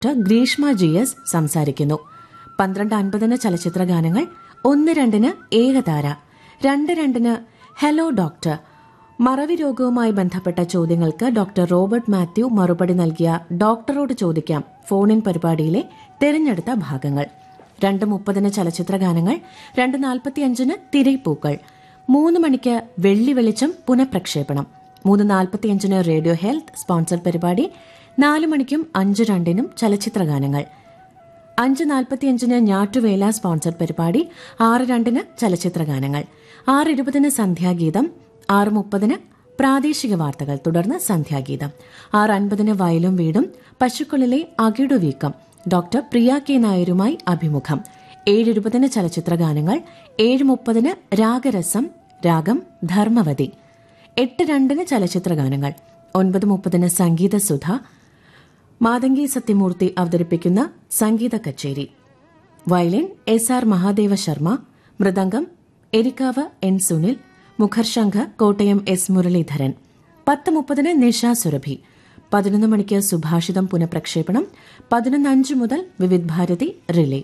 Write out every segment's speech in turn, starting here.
doctor Greeshma G S സംസാരിക്കുന്നു പന്ത്രണ്ട് അൻപതിന് ചലച്ചിത്ര ഗാനങ്ങൾ ഒന്ന് രണ്ടിന് ഏകതാര രണ്ട് രണ്ടിന് ഹലോ ഡോക്ടർ മറവി രോഗവുമായി ബന്ധപ്പെട്ട ചോദ്യങ്ങൾക്ക് ഡോക്ടർ റോബർട്ട് മാത്യു മറുപടി നൽകിയ ഡോക്ടറോട് ചോദിക്കാം ഫോണിൻ പരിപാടിയിലെ തെരഞ്ഞെടുത്ത ഭാഗങ്ങൾ രണ്ട് മുപ്പതിന് ചലച്ചിത്ര ഗാനങ്ങൾ രണ്ട് നാൽപ്പത്തിയഞ്ചിന് തിരൈപ്പൂക്കൾ മൂന്ന് മണിക്ക് വെള്ളി വെളിച്ചം പുനഃപ്രക്ഷേപണം മൂന്ന് നാൽപ്പത്തിയഞ്ചിന് റേഡിയോ ഹെൽത്ത് സ്പോൺസർ പരിപാടി നാല് മണിക്കും അഞ്ച് രണ്ടിനും ചലച്ചിത്ര ഗാനങ്ങൾ അഞ്ച് നാൽപ്പത്തിയഞ്ചിന് ഞാറ്റുവേല സ്പോൺസർ പരിപാടി ആറ് രണ്ടിന് ചലച്ചിത്ര ഗാനങ്ങൾ ആറ് ഇരുപതിന് സന്ധ്യാഗീതം ആറ് മുപ്പതിന് പ്രാദേശിക വാർത്തകൾ തുടർന്ന് സന്ധ്യാഗീതം ആറ് അൻപതിന് വയലും വീടും പശുക്കളിലെ അകിടു വീക്കം ഡോക്ടർ പ്രിയ കെ നായരുമായി അഭിമുഖം ഏഴ് ഇരുപതിന് ചലച്ചിത്ര ഗാനങ്ങൾ ഏഴ് മുപ്പതിന് രാഗരസം രാഗം ധർമ്മവതി എട്ട് രണ്ടിന് ചലച്ചിത്ര ഗാനങ്ങൾ ഒൻപത് മുപ്പതിന് സംഗീത സുധ മാതങ്കി സത്യമൂർത്തി അവതരിപ്പിക്കുന്ന സംഗീത കച്ചേരി violin S R Mahadeva Sharma mridangam Erikkavu N Sunil മുഖർശംഖ് കോട്ടയം എസ് മുരളീധരൻ പത്ത് മുപ്പതിന് നിഷ സുരഭി പതിനൊന്ന് മണിക്ക് സുഭാഷിതം പുനഃപ്രക്ഷേപണം പതിനൊന്ന് അഞ്ച് മുതൽ വിവിധ് ഭാരതി റിലേ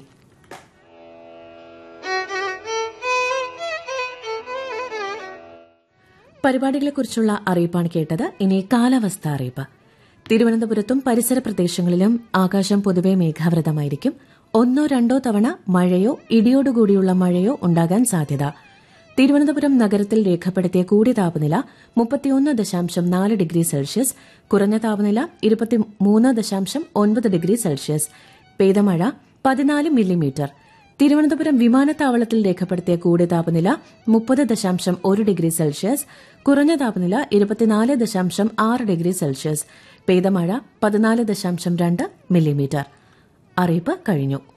പരിപാടികളെക്കുറിച്ചുള്ള അറിയിപ്പാണ് കേട്ടത് ഇനി കാലാവസ്ഥ അറിയിപ്പ് തിരുവനന്തപുരത്തും പരിസര പ്രദേശങ്ങളിലും ആകാശം പൊതുവെ മേഘാവൃതമായിരിക്കും ഒന്നോ രണ്ടോ തവണ മഴയോ ഇടിയോടുകൂടിയുള്ള മഴയോ ഉണ്ടാകാൻ സാധ്യത തിരുവനന്തപുരം നഗരത്തിൽ രേഖപ്പെടുത്തിയ കൂടിയ താപനില മുപ്പത്തിയൊന്ന് ദശാംശം നാല് ഡിഗ്രി സെൽഷ്യസ് കുറഞ്ഞ താപനില ഇരുപത്തിമൂന്ന് ദശാംശം ഒൻപത് ഡിഗ്രി സെൽഷ്യസ് പെയ്ത മഴ പതിനാല് മില്ലിമീറ്റർ തിരുവനന്തപുരം വിമാനത്താവളത്തിൽ രേഖപ്പെടുത്തിയ കൂടിയ താപനില മുപ്പത് ദശാംശം ഒരു ഡിഗ്രി സെൽഷ്യസ് കുറഞ്ഞ താപനില ഇരുപത്തിനാല് ദശാംശം ആറ് ഡിഗ്രി സെൽഷ്യസ് പെയ്ത മഴ പതിനാല് ദശാംശം രണ്ട് മില്ലിമീറ്റർ അറിയിപ്പ് കഴിഞ്ഞു